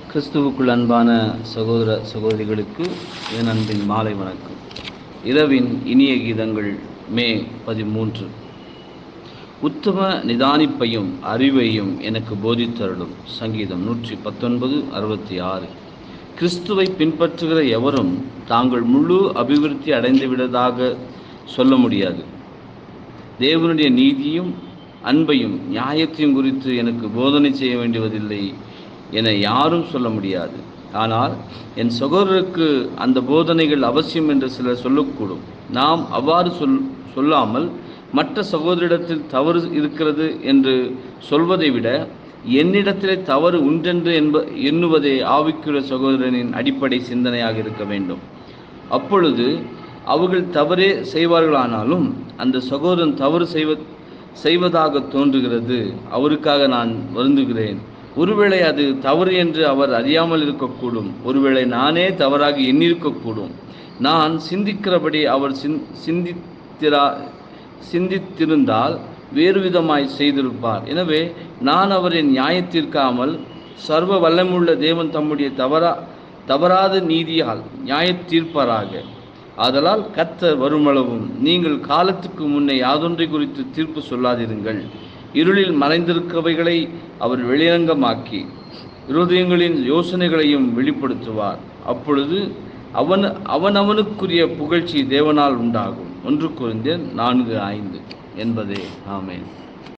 கிறிஸ்துவுக்குள் அன்பான சகோதர சகோதரிகளுக்கு என் அன்பின் மாலை வணக்கம் இரவின் இனிய கீதங்கள் மே பதிமூன்று உத்தம நிதானிப்பையும் அறிவையும் எனக்கு போதித்தருளும் சங்கீதம் நூற்றி பத்தொன்பது அறுபத்தி ஆறு கிறிஸ்துவை பின்பற்றுகிற எவரும் தாங்கள் முழு அபிவிருத்தி அடைந்துவிட்டதாக சொல்ல முடியாது தேவனுடைய நீதியும் அன்பையும் நியாயத்தையும் குறித்து எனக்கு போதனை செய்ய வேண்டுவதில்லை என யாரும் சொல்ல முடியாது ஆனால் என் சகோதரருக்கு அந்த போதனைகள் அவசியம் என்று சிலர் சொல்லக்கூடும் நாம் அவ்வாறு சொல் சொல்லாமல் மற்ற சகோதரிடத்தில் தவறு இருக்கிறது என்று சொல்வதை விட என்னிடத்திலே தவறு உண்டென்று என்ப எண்ணுவதே ஆவிக்குரிய சகோதரனின் அடிப்படை சிந்தனையாக இருக்க வேண்டும் அப்பொழுது அவர்கள் தவறே செய்வார்களானாலும் அந்த சகோதரன் தவறு செய்வ செய்வதாக தோன்றுகிறது அவருக்காக நான் வருந்துகிறேன் ஒருவேளை அது தவறு என்று அவர் அறியாமல் இருக்கக்கூடும் ஒருவேளை நானே தவறாக எண்ணிருக்கக்கூடும் நான் சிந்திக்கிறபடி அவர் சிந் சிந்தித்திரா சிந்தித்திருந்தால் வேறு விதமாய் செய்திருப்பார் எனவே நான் அவரை நியாயத்தீர்க்காமல் சர்வ வல்லமுள்ள தேவன் தம்முடைய தவறா தவறாத நீதியால் நியாயத்தீர்ப்பாராக ஆதலால் கத்தர் வருமளவும் நீங்கள் காலத்துக்கு முன்னே யாதொன்றை குறித்து தீர்ப்பு சொல்லாதிருங்கள் இருளில் மறைந்திருக்கவைகளை அவர் வெளியரங்கமாக்கி இருதயங்களின் யோசனைகளையும் வெளிப்படுத்துவார் அப்பொழுது அவன் அவனவனுக்குரிய புகழ்ச்சி தேவனால் உண்டாகும் ஒன்று குறைந்த நான்கு ஐந்து என்பதே ஆமேன்